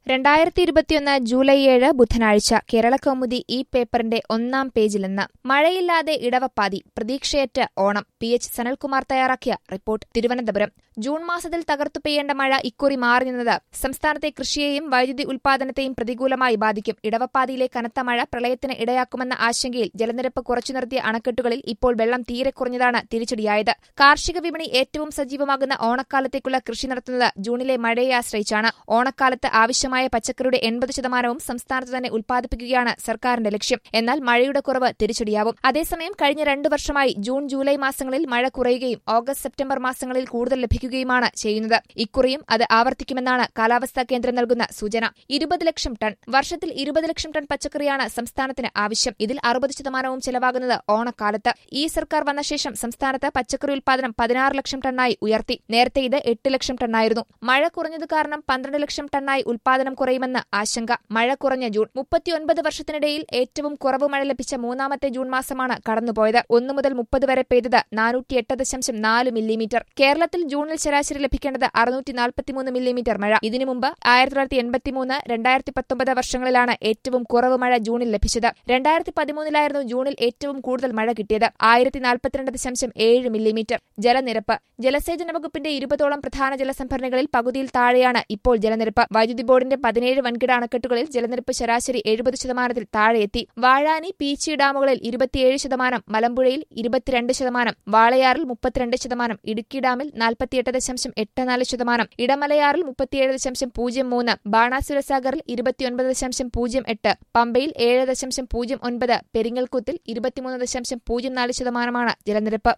രണ്ടായിരത്തി ഇരുപത്തിയൊന്ന് ജൂലൈ ഏഴ് ബുധനാഴ്ച കേരളകൗമുദി ഈ പേപ്പറിന്റെ ഒന്നാം പേജിൽ നിന്ന് മഴയില്ലാതെ ഇടവപ്പാതി പ്രതീക്ഷയറ്റ് ഓണം പി എച്ച് സനൽകുമാർ തയ്യാറാക്കിയ റിപ്പോർട്ട് തിരുവനന്തപുരം ജൂൺ മാസത്തിൽ തകർത്തു പെയ്യേണ്ട മഴ ഇക്കുറി മാറി നിന്നത് സംസ്ഥാനത്തെ കൃഷിയെയും വൈദ്യുതി ഉൽപാദനത്തെയും പ്രതികൂലമായി ബാധിക്കും ഇടവപ്പാതിയിലെ കനത്ത മഴ പ്രളയത്തിന് ഇടയാക്കുമെന്ന ആശങ്കയിൽ ജലനിരപ്പ് കുറച്ചു നിർത്തിയ അണക്കെട്ടുകളിൽ ഇപ്പോൾ വെള്ളം തീരെ കുറഞ്ഞതാണ് തിരിച്ചടിയായത് കാർഷിക വിപണി ഏറ്റവും സജീവമാകുന്ന ഓണക്കാലത്തേക്കുള്ള കൃഷി നടത്തുന്നത് ജൂണിലെ മഴയെ ആശ്രയിച്ചാണ് ഓണക്കാലത്ത് ആവശ്യമായ പച്ചക്കറിയുടെ എൺപത് ശതമാനവും സംസ്ഥാനത്ത് തന്നെ ഉൽപ്പാദിപ്പിക്കുകയാണ് സർക്കാരിന്റെ ലക്ഷ്യം എന്നാൽ മഴയുടെ കുറവ് തിരിച്ചടിയാവും അതേസമയം കഴിഞ്ഞ രണ്ടു വർഷമായി ജൂൺ ജൂലൈ മാസങ്ങളിൽ മഴ കുറയുകയും ഓഗസ്റ്റ് സെപ്റ്റംബർ മാസങ്ങളിൽ കൂടുതൽ ലഭിക്കുകയുമാണ് ചെയ്യുന്നത് ഇക്കുറിയും അത് ആവർത്തിക്കുമെന്നാണ് കാലാവസ്ഥാ കേന്ദ്രം നൽകുന്ന സൂചന ഇരുപത് ലക്ഷം ടൺ വർഷത്തിൽ ഇരുപത് ലക്ഷം ടൺ പച്ചക്കറിയാണ് സംസ്ഥാനത്തിന് ആവശ്യം ഇതിൽ അറുപത് ശതമാനവും ചെലവാകുന്നത് ഓണക്കാലത്ത് ഈ സർക്കാർ വന്ന ശേഷം സംസ്ഥാനത്ത് പച്ചക്കറി ഉൽപാദനം പതിനാറ് ലക്ഷം ടണ്ണായി ഉയർത്തി നേരത്തെ ഇത് എട്ട് ലക്ഷം ടണ്ണായിരുന്നു മഴ കുറഞ്ഞത് കാരണം പന്ത്രണ്ട് ലക്ഷം ടണ്ണായി ഉൽപാദനം കുറയുമെന്ന് ആശങ്ക മഴ കുറഞ്ഞ ജൂൺ മുപ്പത്തിയൊൻപത് വർഷത്തിനിടയിൽ ഏറ്റവും കുറവ് മഴ ലഭിച്ച മൂന്നാമത്തെ ജൂൺ മാസമാണ് കടന്നുപോയത് ഒന്നു മുതൽ മുപ്പത് വരെ പെയ്തത് നാനൂറ്റിയെട്ട് ദശാംശം നാല് മില്ലിമീറ്റർ കേരളത്തിൽ ജൂണിൽ ശരാശരി ലഭിക്കേണ്ടത് അറുന്നൂറ്റി നാൽപ്പത്തിമൂന്ന് മില്ലിമീറ്റർ മഴ ഇതിനു മുമ്പ് ആയിരത്തി തൊള്ളായിരത്തി എൺപത്തിമൂന്ന് രണ്ടായിരത്തി പത്തൊമ്പത് വർഷങ്ങളിലാണ് ഏറ്റവും കുറവ് മഴ ജൂണിൽ ലഭിച്ചത് രണ്ടായിരത്തി പതിമൂന്നിലായിരുന്നു ജൂണിൽ ഏറ്റവും കൂടുതൽ മഴ കിട്ടിയത് ആയിരത്തി നാൽപ്പത്തിരണ്ട് ദശാംശം ഏഴ് മില്ലിമീറ്റർ ജലനിരപ്പ് ജലസേചന വകുപ്പിന്റെ ഇരുപതോളം പ്രധാന ജലസംഭരണികളിൽ പകുതിയിൽ താഴെയാണ് ഇപ്പോൾ ജലനിരപ്പ് വൈദ്യുതി ബോർഡിന്റെ പതിനേഴ് വൻകിട അണക്കെട്ടുകളിൽ ജലനിരപ്പ് ശരാശരി എഴുപത് ശതമാനത്തിൽ താഴെയെത്തി വാഴാനി പീച്ചി ഡാമുകളിൽ ഇരുപത്തിയേഴ് ശതമാനം മലമ്പുഴയിൽ ഇരുപത്തിരണ്ട് ശതമാനം വാളയാറിൽ മുപ്പത്തിരണ്ട് ശതമാനം ഇടുക്കി ഡാമിൽ നാൽപ്പത്തിയെട്ട് ദശാംശം എട്ട് നാല് ശതമാനം ഇടമലയാറിൽ മുപ്പത്തിയേഴ് ദശാംശം പൂജ്യം മൂന്ന് ബാണാസുരസാഗറിൽ ഇരുപത്തിയൊൻപത് ദശാംശം പൂജ്യം എട്ട് പമ്പയിൽ ഏഴ് ദശാംശം പൂജ്യം ഒൻപത് പെരിങ്ങൽക്കുത്തിൽ ഇരുപത്തിമൂന്ന് ദശാംശം പൂജ്യം നാല് ശതമാനമാണ് ജലനിരപ്പ്